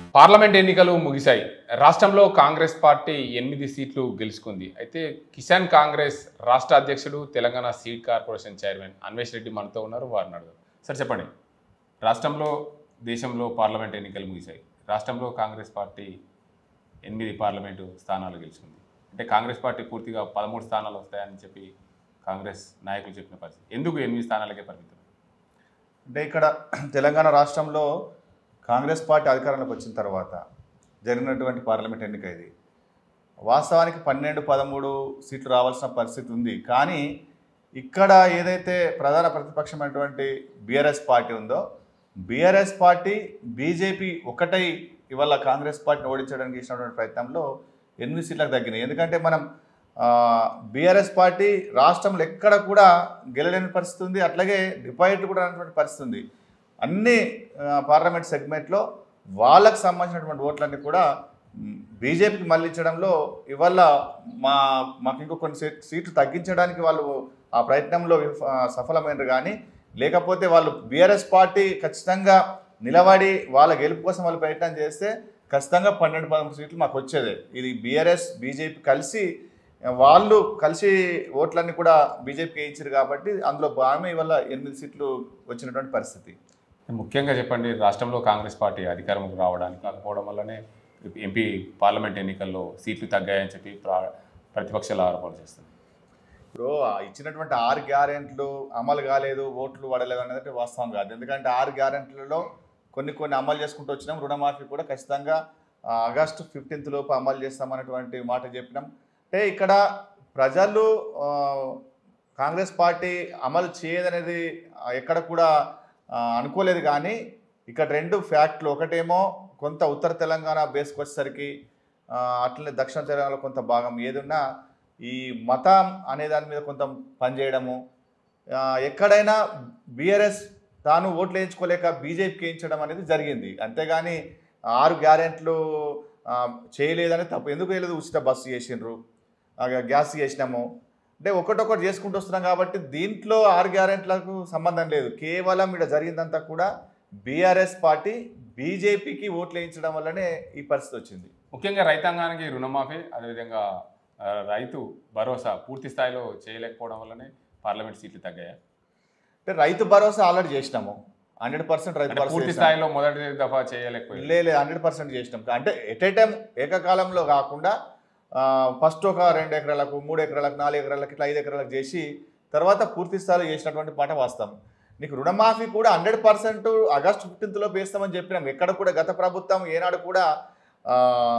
Parliament ఎన్నికలు ముగిశాయి రాష్ట్రంలో కాంగ్రెస్ పార్టీ ఎనిమిది సీట్లు గెలుచుకుంది అయితే కిసాన్ కాంగ్రెస్ రాష్ట్ర అధ్యక్షుడు Telangana seed corporation chairman Anvesh Reddy మనతో ఉన్నారు వారిని అడుగుదాం సార్ చెప్పండి రాష్ట్రంలో దేశంలో పార్లమెంట్ ఎన్నికలు ముగిశాయి రాష్ట్రంలో కాంగ్రెస్ పార్టీ ఎనిమిది పార్లమెంటు స్థానాలు గెలుచుకుంది అంటే కాంగ్రెస్ పార్టీ పూర్తిగా పదమూడు స్థానాలు వస్తాయని చెప్పి కాంగ్రెస్ నాయకులు చెప్పిన పరిస్థితి ఎందుకు ఎనిమిది స్థానాలకే పరిమితం అంటే ఇక్కడ తెలంగాణ రాష్ట్రంలో కాంగ్రెస్ పార్టీ అధికారంలోకి వచ్చిన తర్వాత జరిగినటువంటి పార్లమెంట్ ఎన్నిక ఇది వాస్తవానికి పన్నెండు పదమూడు సీట్లు రావాల్సిన పరిస్థితి ఉంది కానీ ఇక్కడ ఏదైతే ప్రధాన ప్రతిపక్షమైనటువంటి బీఆర్ఎస్ పార్టీ ఉందో బీఆర్ఎస్ పార్టీ బీజేపీ ఒకటై ఇవాళ కాంగ్రెస్ పార్టీని ఓడించడానికి చేసినటువంటి ప్రయత్నంలో ఎనిమిది సీట్లకు తగ్గినాయి ఎందుకంటే మనం బీఆర్ఎస్ పార్టీ రాష్ట్రంలో ఎక్కడ కూడా గెలలేని పరిస్థితి ఉంది అట్లాగే డిపాజిట్ కూడా రానటువంటి పరిస్థితి ఉంది అన్ని ఆ, పార్లమెంట్ సెగ్మెంట్లో వాళ్ళకు సంబంధించినటువంటి ఓట్లన్నీ కూడా మ్, బీజేపీకి మళ్ళించడంలో ఇవాళ మా మాకు ఇంకో కొన్ని సీట్- సీట్లు తగ్గించడానికి వాళ్ళు ఆ ప్రయత్నంలో విఫ- ఆ, సఫలమైనరు కానీ లేకపోతే వాళ్ళు బీఆర్ఎస్ పార్టీ ఖచ్చితంగా నిలబడి వాళ్ళ గెలుపు కోసం వాళ్ళు ప్రయత్నం చేస్తే ఖచ్చితంగా పన్నెండు పదమూడు సీట్లు మాకు వచ్చేదే ఇది బీఆర్ఎస్ బీజేపీ కలిసి వాళ్ళు కలిసి ఓట్లన్నీ కూడా బీజేపీకి ఇచ్చారు కాబట్టి అందులో భాగమే ఇవాళ ఎనిమిది సీట్లు వచ్చినటువంటి పరిస్థితి ముఖ్యంగా చెప్పండి రాష్ట్రంలో కాంగ్రెస్ పార్టీ అధికారంలోకి రావడానికి కాకపోవడం వల్లనే ఎంపీ పార్లమెంట్ ఎన్నికల్లో సీట్లు తగ్గాయని చెప్పి ప్రా- ప్రతిపక్షాలు ఆరోపణలు చేస్తుంది ఇప్పుడు ఆ ఇచ్చినటువంటి ఆరు గ్యారెంట్లు అమలు కాలేదు ఓట్లు పడలేదు అనేది వాస్తవం కాదు ఎందుకంటే ఆరు గ్యారెంట్లలో కొన్ని కొన్ని అమలు చేసుకుంటూ వచ్చినాం రుణమాఫీ కూడా ఖచ్చితంగా ఆ, ఆగస్టు ఫిఫ్టీన్త్ లోపు అమలు చేస్తామనేటువంటి మాట చెప్పినాం అంటే ఇక్కడ ప్రజలు ఆ, కాంగ్రెస్ పార్టీ అమలు చేయదనేది ఆ, ఎక్కడ కూడా ఆ, అనుకోలేదు కానీ ఇక్కడ రెండు ఫ్యాక్ట్లు ఒకటేమో కొంత ఉత్తర తెలంగాణ బేస్కి వచ్చేసరికి ఆ, అట్లనే దక్షిణ తెలంగాణలో కొంత భాగం ఏదున్నా ఈ మతం అనే దాని మీద కొంత పనిచేయడము ఆ, ఎక్కడైనా బీఆర్ఎస్ తాను ఓట్లు వేయించుకోలేక బీజేపీకి వేయించడం అనేది జరిగింది అంతేగాని ఆరు గ్యారెంట్లు ఆ, చేయలేదని తప్పు ఎందుకు వేయలేదు ఉచిత బస్సు చేసిండ్రు ఆ, గ్యాస్ చేసినాము అంటే ఒకటొకటి చేసుకుంటూ వస్తున్నాం కాబట్టి దీంట్లో ఆరు గ్యారెంట్లకు సంబంధం లేదు కేవలం ఇక్కడ జరిగిందంతా కూడా బీఆర్ఎస్ పార్టీ బీజేపీకి ఓట్లు వేయించడం వల్లనే ఈ పరిస్థితి వచ్చింది ముఖ్యంగా రైతాంగానికి రుణమాఫీ అదేవిధంగా ఆ, రైతు భరోసా పూర్తి స్థాయిలో చేయలేకపోవడం వల్లనే పార్లమెంట్ సీట్లు తగ్గాయా అంటే రైతు భరోసా ఆల్రెడీ చేసినాము హండ్రెడ్ పర్సెంట్ రైతు అంటే భరోసా పూర్తి చేసినాము. స్థాయిలో మొదటి దఫా చేయలేకపోయింది లే హండ్రెడ్ పర్సెంట్ చేసినాం అంటే ఎట్ ఏ టైం ఏకకాలంలో కాకుండా ఫస్ట్ ఒక రెండు ఎకరాలకు మూడు ఎకరాలకు నాలుగు ఎకరాలకు ఇట్లా ఐదు ఎకరాలకు చేసి తర్వాత పూర్తి స్థాయిలో చేసినటువంటి మాట వాస్తవం నీకు రుణమాఫీ కూడా హండ్రెడ్ పర్సెంట్ ఆగస్టు ఫిఫ్టీన్త్లో వేస్తామని చెప్పినాం ఎక్కడ కూడా గత ప్రభుత్వం ఏనాడు కూడా ఆ,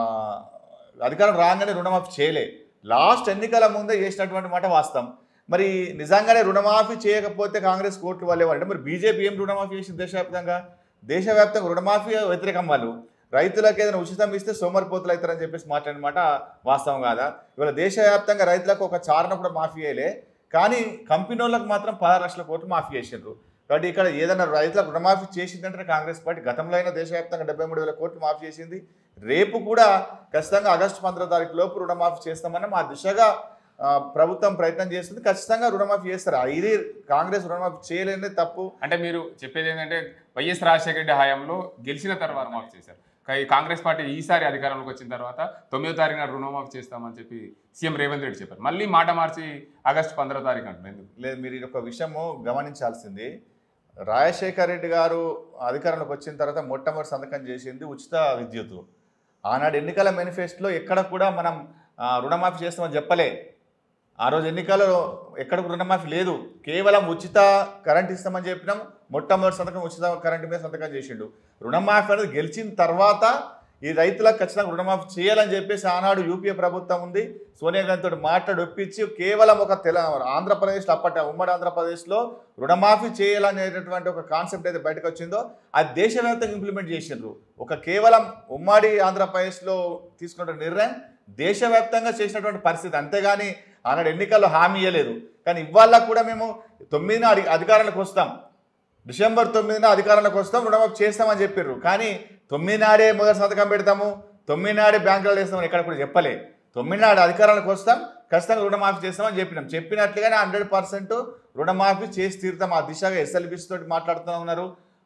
అధికారం రాగానే రుణమాఫీ చేయలే లాస్ట్ ఎన్నికల ముందే చేసినటువంటి మాట వాస్తవం మరి నిజంగానే రుణమాఫీ చేయకపోతే కాంగ్రెస్ కోర్టు వాళ్ళే అంటే మరి బీజేపీ ఏం రుణమాఫీ చేసింది దేశవ్యాప్తంగా దేశవ్యాప్తంగా రుణమాఫీ వ్యతిరేకం వాళ్ళు రైతులకు ఏదైనా ఉచితం ఇస్తే సోమరిపోతులు అవుతారని చెప్పేసి మాట్లాడిన మాట వాస్తవం కాదా ఇవాళ దేశవ్యాప్తంగా రైతులకు ఒక చారణ కూడా మాఫీ చేయలే కానీ కంపెనీ వాళ్ళకి మాత్రం పదహారు లక్షల కోట్లు మాఫీ చేసిండ్రు కాబట్టి ఇక్కడ ఏదైనా రైతులకు రుణమాఫీ చేసిందంటే కాంగ్రెస్ పార్టీ గతంలో అయినా దేశవ్యాప్తంగా డెబ్బై మూడు వేల కోట్లు మాఫీ చేసింది రేపు కూడా ఖచ్చితంగా ఆగస్టు పంద్రో తారీఖు లోపు రుణమాఫీ చేస్తామని మా దిశగా ఆ, ప్రభుత్వం ప్రయత్నం చేస్తుంది ఖచ్చితంగా రుణమాఫీ చేస్తారు ఇది కాంగ్రెస్ రుణమాఫీ చేయలేనిది తప్పు అంటే మీరు చెప్పేది ఏంటంటే వైఎస్ రాజశేఖర రెడ్డి హయాంలో గెలిచిన తర్వాత మాఫీ చేశారు కానీ కాంగ్రెస్ పార్టీ ఈసారి అధికారంలోకి వచ్చిన తర్వాత తొమ్మిదో తారీఖున రుణమాఫీ చేస్తామని చెప్పి సీఎం రేవంత్ రెడ్డి చెప్పారు మళ్ళీ మాట మార్చి ఆగస్టు పంద్రో తారీఖు అంటున్నారు ఎందుకు లేదు మీరు ఇది ఒక విషయము గమనించాల్సింది రాజశేఖర్ రెడ్డి గారు అధికారంలోకి వచ్చిన తర్వాత మొట్టమొదటి సంతకం చేసింది ఉచిత విద్యుత్ ఆనాడు ఎన్నికల మేనిఫెస్టోలో ఎక్కడ కూడా మనం ఆ, రుణమాఫీ చేస్తామని చెప్పలే ఆ రోజు ఎన్నికల్లో ఎక్కడ కూడా రుణమాఫీ లేదు కేవలం ఉచిత కరెంట్ ఇస్తామని చెప్పినాం మొట్టమొదటి సంతకం ఉచిత కరెంట్ మీద సంతకం చేసిండు రుణమాఫీ అనేది గెలిచిన తర్వాత ఈ రైతులకు ఖచ్చితంగా రుణమాఫీ చేయాలని చెప్పేసి ఆనాడు యూపీఏ ప్రభుత్వం ఉంది సోనియా గాంధీతో మాట్లాడి ఒప్పించి కేవలం ఒక తెల ఆంధ్రప్రదేశ్లో అప్పటి ఉమ్మడి ఆంధ్రప్రదేశ్లో రుణమాఫీ చేయాలనేటటువంటి ఒక కాన్సెప్ట్ అయితే బయటకు వచ్చిందో అది దేశవ్యాప్తంగా ఇంప్లిమెంట్ చేసిండ్రు ఒక కేవలం ఉమ్మడి ఆంధ్రప్రదేశ్లో తీసుకున్న నిర్ణయం దేశవ్యాప్తంగా చేసినటువంటి పరిస్థితి అంతేగాని ఆనాడు ఎన్నికల్లో హామీ ఇవ్వలేదు కానీ ఇవాళ కూడా మేము తొమ్మిదిన అధి అధికారంలోకి వస్తాం డిసెంబర్ తొమ్మిదిన అధికారంలోకి వస్తాం రుణమాఫీ చేస్తామని చెప్పారు కానీ తొమ్మిది నాడే మొదటి సంతకం పెడతాము తొమ్మిది నాడే బ్యాంకులలో వేస్తామని ఎక్కడ కూడా చెప్పలే తొమ్మిది నాడు అధికారంలోకి వస్తాం ఖచ్చితంగా రుణమాఫీ చేస్తామని చెప్పినాం చెప్పినట్లుగానే హండ్రెడ్ పర్సెంట్ రుణమాఫీ చేసి తీరుతాం ఆ దిశగా ఎస్ఎల్బిస్ తోటి మాట్లాడుతూ ఉన్నారు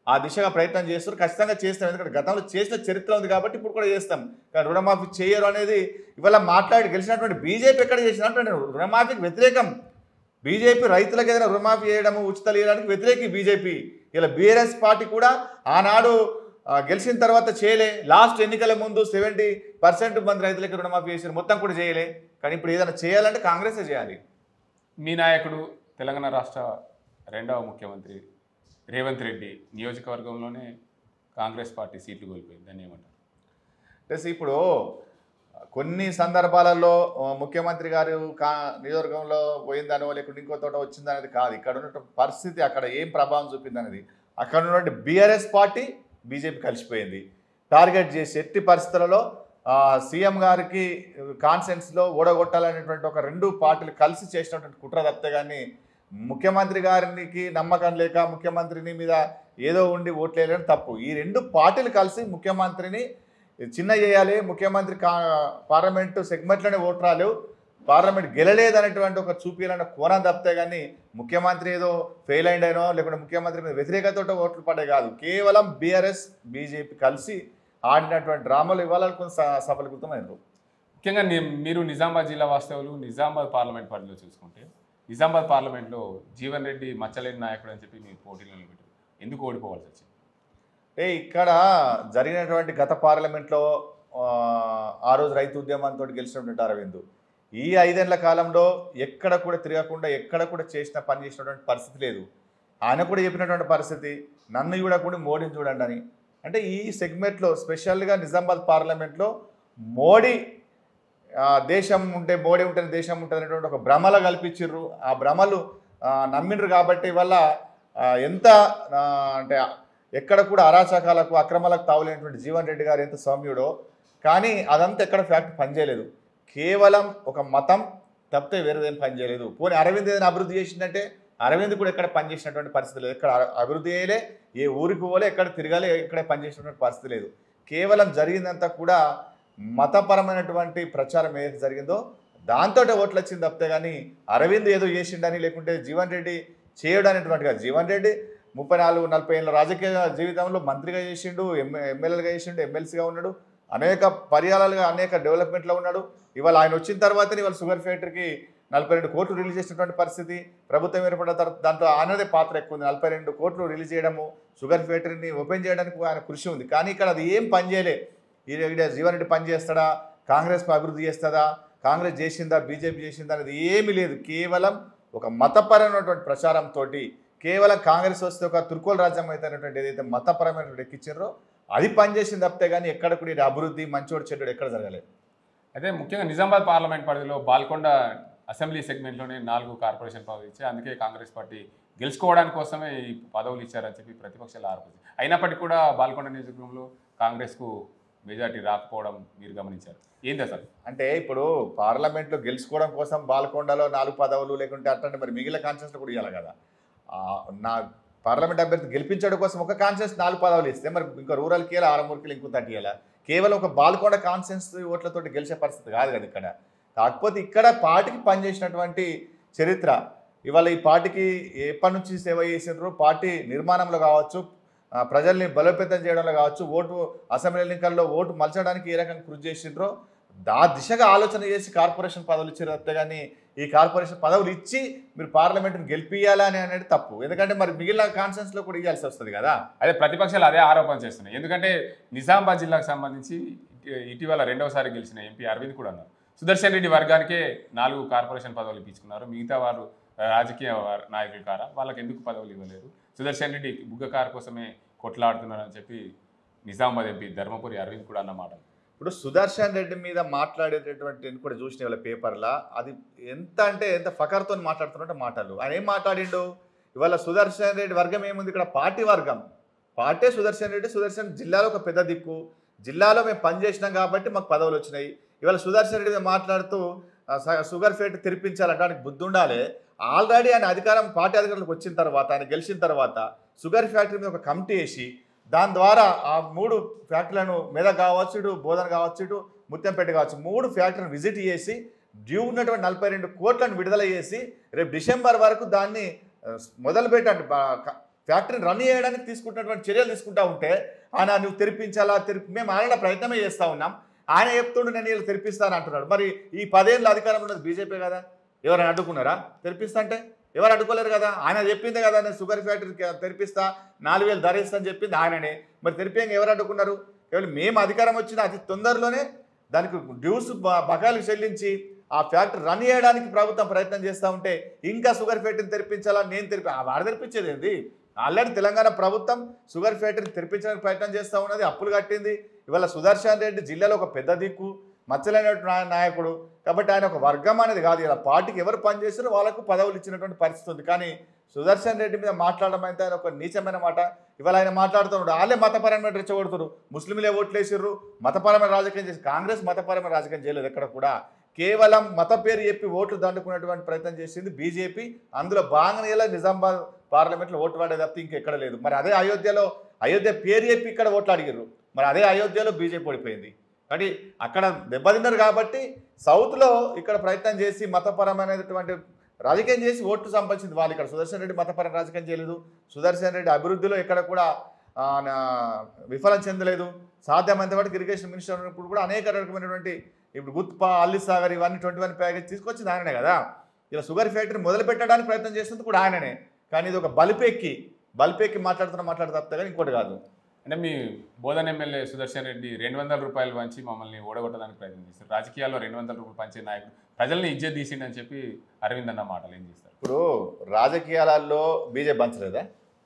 ఆ దిశగా ప్రయత్నం చేస్తారు ఖచ్చితంగా చేస్తాం ఎందుకంటే గతంలో చేసిన చరిత్ర ఉంది కాబట్టి ఇప్పుడు కూడా చేస్తాం కానీ రుణమాఫీ చేయరు అనేది ఇవాళ మాట్లాడి గెలిచినటువంటి బీజేపీ ఎక్కడ చేసినటువంటి రుణమాఫీకి వ్యతిరేకం బీజేపీ రైతులకు ఏదైనా రుణమాఫీ చేయడము ఉచితాలు ఇవ్వడానికి వ్యతిరేకి బీజేపీ ఇలా బీఆర్ఎస్ పార్టీ కూడా ఆనాడు ఆ, గెలిచిన తర్వాత చేయలే లాస్ట్ ఎన్నికల ముందు సెవెంటీ పర్సెంట్ మంది రైతులకి రుణమాఫీ చేశారు మొత్తం కూడా చేయలే కానీ ఇప్పుడు ఏదైనా చేయాలంటే కాంగ్రెసే చేయాలి మీ నాయకుడు తెలంగాణ రాష్ట్ర రెండవ ముఖ్యమంత్రి రేవంత్ రెడ్డి నియోజకవర్గంలోనే కాంగ్రెస్ పార్టీ సీట్లు కోల్పోయింది దాన్ని ఏమంటారు ప్లస్ ఇప్పుడు కొన్ని సందర్భాలలో ఆ, ముఖ్యమంత్రి గారు కా నియోజకవర్గంలో పోయిందనో లేకుంటే ఇంకో తోట వచ్చిందనేది కాదు ఇక్కడ ఉన్నటువంటి పరిస్థితి అక్కడ ఏం ప్రభావం చూపిందనేది అక్కడ ఉన్నటువంటి బీఆర్ఎస్ పార్టీ బీజేపీ కలిసిపోయింది టార్గెట్ చేసి ఎట్టి పరిస్థితులలో ఆ, సీఎం గారికి కాన్సెన్స్లో ఓడగొట్టాలనేటువంటి ఒక రెండు పార్టీలు కలిసి చేసినటువంటి కుట్ర తప్పితే కానీ ముఖ్యమంత్రి గారికి నమ్మకం లేక ముఖ్యమంత్రిని మీద ఏదో ఉండి ఓట్లేయడం తప్పు ఈ రెండు పార్టీలు కలిసి ముఖ్యమంత్రిని చిన్న చేయాలి ముఖ్యమంత్రి కా పార్లమెంటు సెగ్మెంట్లోనే ఓటు రాలేవు పార్లమెంట్ గెలలేదనేటువంటి ఒక చూపించాలన్న కోణం తప్పితే కానీ ముఖ్యమంత్రి ఏదో ఫెయిల్ అయిండనో లేకుంటే ముఖ్యమంత్రి మీద వ్యతిరేకతతో ఓట్లు పడే కాదు కేవలం బీఆర్ఎస్ బీజేపీ కలిసి ఆడినటువంటి డ్రామాలు ఇవాళ కొంత స- సఫలీకృతమైనరు ముఖ్యంగా ని- మీరు నిజామాబాద్ జిల్లా వాస్తవులు నిజామాబాద్ పార్లమెంట్ పరిధిలో చూసుకుంటే నిజామాబాద్ పార్లమెంట్లో జీవన్ రెడ్డి మచ్చలేని నాయకుడు అని చెప్పి మీరు పోటీలో నిలబెట్టారు ఎందుకు ఓడిపోవాల్సి వచ్చింది ఏ ఇక్కడ జరిగినటువంటి గత పార్లమెంట్లో ఆ, ఆ రోజు రైతు ఉద్యమంతో గెలిచినటువంటి అరవింద్ ఈ ఐదేళ్ల కాలంలో ఎక్కడ కూడా తిరగకుండా ఎక్కడ కూడా చేసిన పని చేసినటువంటి పరిస్థితి లేదు ఆయన కూడా చెప్పినటువంటి పరిస్థితి నన్ను చూడకుండా మోడీని చూడండి అని అంటే ఈ సెగ్మెంట్లో స్పెషల్గా నిజామాబాద్ పార్లమెంట్లో మోడీ ఆ, దేశం ఉంటే మోడీ ఉంటే దేశం ఉంటుంది అనేటువంటి ఒక భ్రమలు కల్పించిర్రు ఆ భ్రమలు ఆ, నమ్మిండ్రు కాబట్టి వల్ల ఆ, ఎంత ఆ, అంటే ఎక్కడ కూడా అరాచకాలకు అక్రమాలకు తావులేనటువంటి జీవన్ రెడ్డి గారు ఎంత సౌమ్యుడో కానీ అదంతా ఎక్కడ ఫ్యాక్ట్ పనిచేయలేదు కేవలం ఒక మతం తప్పితే వేరేదేం పనిచేయలేదు పోనీ అరవింద్ ఏదైనా అభివృద్ధి చేసిందంటే అరవింద్ కూడా ఎక్కడ పనిచేసినటువంటి పరిస్థితి లేదు ఎక్కడ అ- అభివృద్ధి చేయలే ఏ ఊరికి పోలే ఎక్కడ తిరగాలి ఎక్కడ పనిచేసినటువంటి పరిస్థితి లేదు కేవలం జరిగిందంతా కూడా మతపరమైనటువంటి ప్రచారం ఏదైతే జరిగిందో దాంతో ఓట్లు వచ్చింది తప్పితే కానీ అరవింద్ ఏదో చేసిండని లేకుంటే జీవన్ రెడ్డి చేయడం అనేటువంటి కాదు జీవన్ రెడ్డి ముప్పై నాలుగు నలభై ఏళ్ళ రాజకీయ జీవితంలో మంత్రిగా చేసిండు ఎమ్మె ఎమ్మెల్యేగా చేసిండు ఎమ్మెల్సీగా ఉన్నాడు అనేక పర్యాలుగా అనేక డెవలప్మెంట్లో ఉన్నాడు ఇవాళ ఆయన వచ్చిన తర్వాతనే ఇవాళ షుగర్ ఫ్యాక్టరీకి నలభై రెండు కోట్లు రిలీజ్ చేసినటువంటి పరిస్థితి ప్రభుత్వం ఏర్పడిన తర్వాత దాంట్లో ఆయనదే పాత్ర ఎక్కువ ఉంది నలభై రెండు కోట్లు రిలీజ్ చేయడము షుగర్ ఫ్యాక్టరీని ఓపెన్ చేయడానికి ఆయన కృషి ఉంది కానీ ఇక్కడ అది ఏం పని చేయలే ఈ- ఈడ జీవన్ రెడ్డి పని చేస్తాడా కాంగ్రెస్ అభివృద్ధి చేస్తుందా కాంగ్రెస్ చేసిందా బీజేపీ చేసిందా అనేది ఏమీ లేదు కేవలం ఒక మతపరమైనటువంటి ప్రచారంతో కేవలం కాంగ్రెస్ వస్తే ఒక తుర్కోల రాజ్యం అయితే అనేటువంటి ఏదైతే మతపరమైనటువంటి ఎక్కించారో అది పనిచేసింది తప్పితే కానీ ఎక్కడ కూడా ఈడ అభివృద్ధి మంచోడు చెడ్డోడు ఎక్కడ జరగలేదు అయితే ముఖ్యంగా నిజామాబాద్ పార్లమెంట్ పరిధిలో బాల్కొండ అసెంబ్లీ సెగ్మెంట్లోనే నాలుగు కార్పొరేషన్ పదవులు ఇచ్చాయి అందుకే కాంగ్రెస్ పార్టీ గెలుచుకోవడానికి కోసమే ఈ పదవులు ఇచ్చారని చెప్పి ప్రతిపక్షాలు ఆరోపించారు అయినప్పటికీ కూడా బాల్కొండ నియోజకవర్గంలో కాంగ్రెస్కు మెజార్టీ రాకపోవడం మీరు గమనించారు ఏంది అసలు అంటే ఇప్పుడు పార్లమెంట్లో గెలుచుకోవడం కోసం బాల్కొండలో నాలుగు పదవులు లేకుంటే అట్లాంటి మరి మిగిలిన కాన్షియస్లో కూడా ఇవ్వాలి కదా ఆ, నా పార్లమెంట్ అభ్యర్థి గెలిపించడం కోసం ఒక కాన్షియస్ నాలుగు పదవులు ఇస్తే మరి ఇంకా రూరల్కి వెళ్ళి ఆరమూరుకి ఇంకో తట్టియాలా కేవలం ఒక బాల్కొండ కాన్షియన్స్ ఓట్లతోటి గెలిచే పరిస్థితి కాదు కదా ఇక్కడ కాకపోతే ఇక్కడ పార్టీకి పనిచేసినటువంటి చరిత్ర ఇవాళ ఈ పార్టీకి ఎప్పటి నుంచి సేవ చేసినారో పార్టీ నిర్మాణంలో కావచ్చు ఆ, ప్రజల్ని బలోపేతం చేయడంలో కావచ్చు ఓటు అసెంబ్లీ ఎన్నికల్లో ఓటు మలచడానికి ఏ రకంగా కృషి చేసిండ్రో దా దిశగా ఆలోచన చేసి కార్పొరేషన్ పదవులు ఇచ్చారు తప్పితే కానీ ఈ కార్పొరేషన్ పదవులు ఇచ్చి మీరు పార్లమెంట్ని గెలిపియాలా అని అనేది తప్పు ఎందుకంటే మరి మిగిలిన కాన్ఫరెన్స్లో కూడా ఇవ్వాల్సి వస్తుంది కదా అదే ప్రతిపక్షాలు అదే ఆరోపణ చేస్తున్నాయి ఎందుకంటే నిజామాబాద్ జిల్లాకు సంబంధించి ఇటీ- ఇటీవల రెండవసారి గెలిచిన ఎంపీ అరవింద్ కూడా అన్నారు సుదర్శన్ రెడ్డి వర్గానికే నాలుగు కార్పొరేషన్ పదవులు ఇప్పించుకున్నారు మిగతా వారు ఆ, రాజకీయ వారు- నాయకులు కారా వాళ్ళకి ఎందుకు పదవులు ఇవ్వలేదు సుదర్శన్ రెడ్డి బుగ్గ కారు కోసమే కొట్లాడుతున్నారని చెప్పి నిజామాబాద్ ఎంపీ ధర్మపురి అరవింద్ కూడా అన్నమాట ఇప్పుడు సుదర్శన్ రెడ్డి మీద మాట్లాడేటటువంటి నేను కూడా చూసిన వాళ్ళ పేపర్లో అది ఎంత అంటే ఎంత ఫకర్తో మాట్లాడుతున్నట్టు మాటలు ఆయన ఏం మాట్లాడిండు ఇవాళ సుదర్శన్ రెడ్డి వర్గం ఏముంది ఇక్కడ పార్టీ వర్గం పార్టీ సుదర్శన్ రెడ్డి సుదర్శన్ జిల్లాలో ఒక పెద్ద దిక్కు జిల్లాలో మేము పనిచేసినాం కాబట్టి మాకు పదవులు వచ్చినాయి ఇవాళ సుదర్శన్ రెడ్డి మీద మాట్లాడుతూ ఆ, స- షుగర్ ఫేట్ తెరిపించాలంటే బుద్ధి ఉండాలి ఆల్రెడీ ఆయన అధికారం పార్టీ అధికారులకు వచ్చిన తర్వాత ఆయన గెలిచిన తర్వాత షుగర్ ఫ్యాక్టరీ మీద ఒక కమిటీ వేసి దాని ద్వారా ఆ మూడు ఫ్యాక్టరీలను మీద కావచ్చు ఇటు బోధన కావచ్చు ఇటు ముత్యంపేట కావచ్చు మూడు ఫ్యాక్టరీని విజిట్ చేసి డ్యూ ఉన్నటువంటి నలభై రెండు కోట్లను విడుదల చేసి రేపు డిసెంబర్ వరకు దాన్ని ఆ, మొదలుపెట్టండి బా- క- ఫ్యాక్టరీని రన్ చేయడానికి తీసుకుంటున్నటువంటి చర్యలు తీసుకుంటా ఉంటే ఆయన నువ్వు తెరిపించాలా తెరిపి మేము ఆయన ప్రయత్నమే చేస్తూ ఉన్నాం ఆయన చెప్తుండు నేను వీళ్ళు తెరిపిస్తాను అంటున్నాడు మరి ఈ పదేళ్ళు అధికారం ఉన్నది బీజేపీ కదా ఎవరైనా అడ్డుకున్నారా తెరిపిస్తా అంటే ఎవరు అడ్డుకోలేరు కదా ఆయన చెప్పిందే కదా నేను షుగర్ ఫ్యాక్టరీ తెరిపిస్తా నాలుగు వేలు ధర ఇస్తా అని చెప్పింది ఆయననే మరి తెరిపేయంగా ఎవరు అడ్డుకున్నారు కేవలం మేము అధికారం వచ్చిన అతి తొందరలోనే దానికి డ్యూస్ బ- బకాయిలు చెల్లించి ఆ ఫ్యాక్టరీ రన్ చేయడానికి ప్రభుత్వం ప్రయత్నం చేస్తూ ఉంటే ఇంకా షుగర్ ఫ్యాక్టరీని తెరిపించాలని నేను తెరిపి ఆ వాడు తెరిపించేది ఏంది ఆల్రెడీ తెలంగాణ ప్రభుత్వం షుగర్ ఫ్యాక్టరీని తెరిపించడానికి ప్రయత్నం చేస్తూ ఉన్నది అప్పులు కట్టింది ఇవాళ సుదర్శన్ రెడ్డి జిల్లాలో ఒక పెద్ద దిక్కు మచ్చలైనటువంటి నాయ- నాయకుడు కాబట్టి ఆయన ఒక వర్గం అనేది కాదు ఇలా పార్టీకి ఎవరు పనిచేస్తారో వాళ్ళకు పదవులు ఇచ్చినటువంటి పరిస్థితి ఉంది కానీ సుదర్శన్ రెడ్డి మీద మాట్లాడడం అయితే ఆయన ఒక నీచమైన మాట ఇవాళ ఆయన మాట్లాడుతున్నాడు వాళ్ళే మతపరమైన రెచ్చగొడుతున్నారు ముస్లింలే ఓట్లు వేసిర్రు మతపరమైన రాజకీయం చేసి కాంగ్రెస్ మతపరమైన రాజకీయం చేయలేదు ఎక్కడ కూడా కేవలం మత పేరు చెప్పి ఓట్లు దండుకునేటువంటి ప్రయత్నం చేసింది బీజేపీ అందులో భాగంగా ఇలా నిజామాబాద్ పార్లమెంట్లో ఓటు వాడే తప్పితే ఇంకెక్కడ లేదు మరి అదే అయోధ్యలో అయోధ్య పేరు చెప్పి ఇక్కడ ఓట్లు అడిగారు మరి అదే అయోధ్యలో బీజేపీ ఓడిపోయింది కాబట్టి అక్కడ దెబ్బతిన్నారు కాబట్టి సౌత్లో ఇక్కడ ప్రయత్నం చేసి మతపరమైనటువంటి రాజకీయం చేసి ఓట్లు సంపాదించింది వాళ్ళు ఇక్కడ సుదర్శన్ రెడ్డి మతపరమైన రాజకీయం చేయలేదు సుదర్శన్ రెడ్డి అభివృద్ధిలో ఎక్కడ కూడా ఆ, నా- విఫలం చెందలేదు సాధ్యమైనంత వరకు ఇరిగేషన్ మినిస్టర్ ఉన్నప్పుడు కూడా అనేక రకమైనటువంటి ఇప్పుడు గుత్పా అల్లి సాగర్ ఇవన్నీ ట్వంటీ వన్ ప్యాకేజ్ తీసుకొచ్చింది ఆయననే కదా ఇలా షుగర్ ఫ్యాక్టరీ మొదలు పెట్టడానికి ప్రయత్నం చేస్తుంది కూడా ఆయననే కానీ ఇది ఒక బలిపెక్కి బలిపెక్కి మాట్లాడుతున్న మాట్లాడుతూ తప్పితే కానీ ఇంకోటి కాదు అంటే మీ బోధన ఎమ్మెల్యే సుదర్శన్ రెడ్డి రెండు వందల రూపాయలు పంచి మమ్మల్ని ఓడగొట్టడానికి ప్రయత్నం చేస్తారు రాజకీయాల్లో రెండు వందల రూపాయలు పంచే నాయకుడు ప్రజల్ని ఇజ్జత్ తీసిండని చెప్పి అరవింద్ అన్న మాటలు ఏం చేస్తారు ఇప్పుడు రాజకీయాలలో బీజేపీ పంచలేదా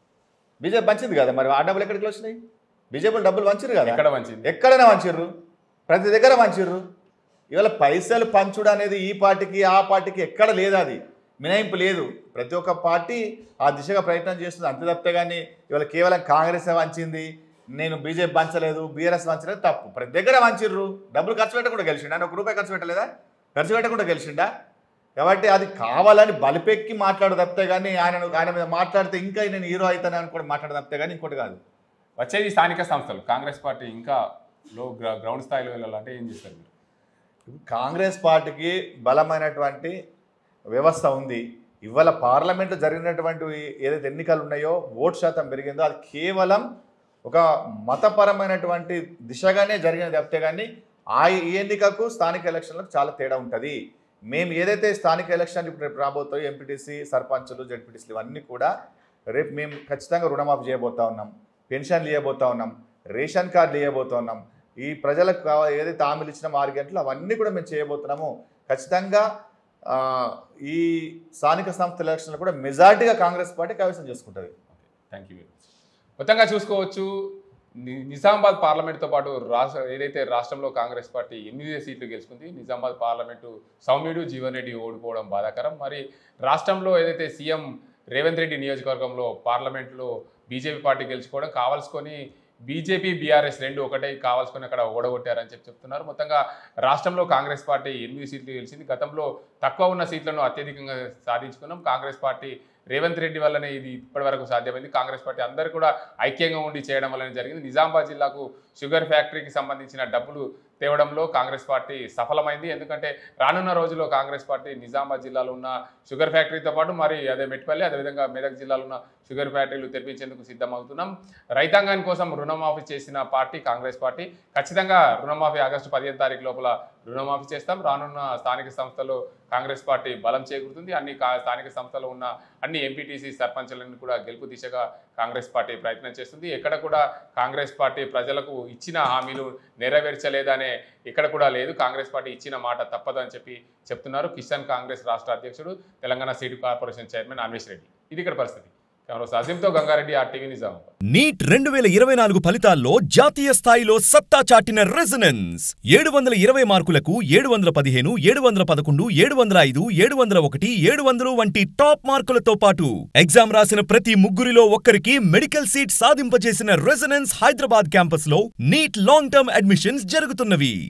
బీజేపీ పంచింది కదా మరి ఆ డబ్బులు ఎక్కడికి వచ్చినాయి బీజేపీ డబ్బులు పంచారు కదా ఎక్కడ పంచింది ఎక్కడైనా పంచిర్రు ప్రతి దగ్గర పంచిర్రు ఇవాళ పైసలు పంచుడు అనేది ఈ పార్టీకి ఆ పార్టీకి ఎక్కడ లేదు అది మినహాయింపు లేదు ప్రతి ఒక్క పార్టీ ఆ దిశగా ప్రయత్నం చేస్తుంది అంతే తప్పితే కానీ ఇవాళ కేవలం కాంగ్రెస్ వంచింది నేను బీజేపీ పంచలేదు బీఆర్ఎస్ వంచలేదు తప్పు ప్రతి దగ్గర వంచిర్రు డబ్బులు ఖర్చు పెట్టకుండా గెలిచిండా ఆయన ఒక రూపాయి ఖర్చు పెట్టలేదా ఖర్చు పెట్టకుండా గెలిచిండా కాబట్టి అది కావాలని బలిపెక్కి మాట్లాడు తప్పితే కానీ ఆయన ఆయన మీద మాట్లాడితే ఇంకా నేను హీరో అవుతాను అనుకోని మాట్లాడు తప్పితే కానీ ఇంకోటి కాదు వచ్చేది స్థానిక సంస్థలు కాంగ్రెస్ పార్టీ ఇంకా లో గ్ర- గ్రౌండ్ స్థాయిలో వెళ్ళాలంటే ఏం చేస్తారు మీరు కాంగ్రెస్ పార్టీకి బలమైనటువంటి వ్యవస్థ ఉంది ఇవాళ పార్లమెంట్లో జరిగినటువంటి ఏదైతే ఎన్నికలు ఉన్నాయో ఓటు శాతం పెరిగిందో అది కేవలం ఒక మతపరమైనటువంటి దిశగానే జరిగిన తప్పితే కానీ ఆ ఈ ఎన్నికకు స్థానిక ఎలక్షన్లకు చాలా తేడా ఉంటుంది మేము ఏదైతే స్థానిక ఎలక్షన్ ఇప్పుడు రేపు రాబోతాయో ఎంపీటీసీ సర్పంచులు జడ్పీటీసీలు ఇవన్నీ కూడా రేపు మేము ఖచ్చితంగా రుణమాఫీ చేయబోతా ఉన్నాం పెన్షన్లు ఇవ్వబోతా ఉన్నాం రేషన్ కార్డులు ఇవ్వబోతా ఉన్నాం ఈ ప్రజలకు కావ- ఏదైతే హామీలు ఇచ్చిన ఆరు గంటలు అవన్నీ కూడా మేము చేయబోతున్నాము ఖచ్చితంగా ఆ, ఈ స్థానిక సంస్థల ఎలక్షన్లు కూడా మెజార్టీగా కాంగ్రెస్ పార్టీ కైవసం చేసుకుంటుంది థ్యాంక్ యూ వెరీ మచ్ మొత్తంగా చూసుకోవచ్చు ని- నిజామాబాద్ పార్లమెంట్తో పాటు రాష్ట్ర ఏదైతే రాష్ట్రంలో కాంగ్రెస్ పార్టీ ఎనిమిది సీట్లు గెలుచుకుంది నిజామాబాద్ పార్లమెంటు సౌమ్యుడు జీవన్ రెడ్డి ఓడిపోవడం బాధాకరం మరి రాష్ట్రంలో ఏదైతే సీఎం రేవంత్ రెడ్డి నియోజకవర్గంలో పార్లమెంట్లో బీజేపీ పార్టీ గెలుచుకోవడం కావాల్సుకొని బీజేపీ బీఆర్ఎస్ రెండు ఒకటే కావాల్సుకొని అక్కడ ఓడగొట్టారని చెప్పి చెప్తున్నారు మొత్తంగా రాష్ట్రంలో కాంగ్రెస్ పార్టీ ఎనిమిది సీట్లు గెలిచింది గతంలో తక్కువ ఉన్న సీట్లను అత్యధికంగా సాధించుకున్నాం కాంగ్రెస్ పార్టీ రేవంత్ రెడ్డి వల్లనే ఇది ఇప్పటివరకు సాధ్యమైంది కాంగ్రెస్ పార్టీ అందరూ కూడా ఐక్యంగా ఉండి చేయడం వల్లనే జరిగింది నిజామాబాద్ జిల్లాకు షుగర్ ఫ్యాక్టరీకి సంబంధించిన డబ్బులు తేవడంలో కాంగ్రెస్ పార్టీ సఫలమైంది ఎందుకంటే రానున్న రోజుల్లో కాంగ్రెస్ పార్టీ నిజామాబాద్ జిల్లాలో ఉన్న షుగర్ ఫ్యాక్టరీతో పాటు మరి అదే మెట్పల్లి అదేవిధంగా మెదక్ జిల్లాలో ఉన్న షుగర్ ఫ్యాక్టరీలు తెరిపించేందుకు సిద్ధమవుతున్నాం రైతాంగాని కోసం రుణమాఫీ చేసిన పార్టీ కాంగ్రెస్ పార్టీ ఖచ్చితంగా రుణమాఫీ ఆగస్టు పదిహేను తారీఖు లోపల రుణమాఫీ చేస్తాం రానున్న స్థానిక సంస్థల్లో కాంగ్రెస్ పార్టీ బలం చేకూరుతుంది అన్ని కా- స్థానిక సంస్థలో ఉన్న అన్ని ఎంపీటీసీ సర్పంచులను కూడా గెలుపు దిశగా కాంగ్రెస్ పార్టీ ప్రయత్నం చేస్తుంది ఎక్కడ కూడా కాంగ్రెస్ పార్టీ ప్రజలకు ఇచ్చిన హామీలు నెరవేర్చలేదనే ఇక్కడ కూడా లేదు కాంగ్రెస్ పార్టీ ఇచ్చిన మాట తప్పదు అని చెప్పి చెప్తున్నారు కిసాన్ కాంగ్రెస్ రాష్ట్ర అధ్యక్షుడు Telangana seat corporation chairman Anvesh Reddy ఇది ఇక్కడ పరిస్థితి కెమెరా అజీంతో గంగారెడ్డి ఆర్టీవీ నిజామాబాద్ నీట్ రెండు వేల ఇరవై నాలుగు ఫలితాల్లో జాతీయ స్థాయిలో సత్తా చాటిన రెజనెన్స్ ఏడు వందల ఇరవై మార్కులకు ఏడు వందల పదిహేను ఏడు వందల పదకొండు ఏడు వందల ఐదు ఏడు వందల ఒకటి ఏడు వందలు వంటి టాప్ మార్కులతో పాటు ఎగ్జామ్ రాసిన ప్రతి ముగ్గురిలో ఒక్కరికి మెడికల్ సీట్ సాధింపజేసిన రెజనెన్స్ హైదరాబాద్ క్యాంపస్ లో నీట్ లాంగ్ టర్మ్ అడ్మిషన్స్ జరుగుతున్నవి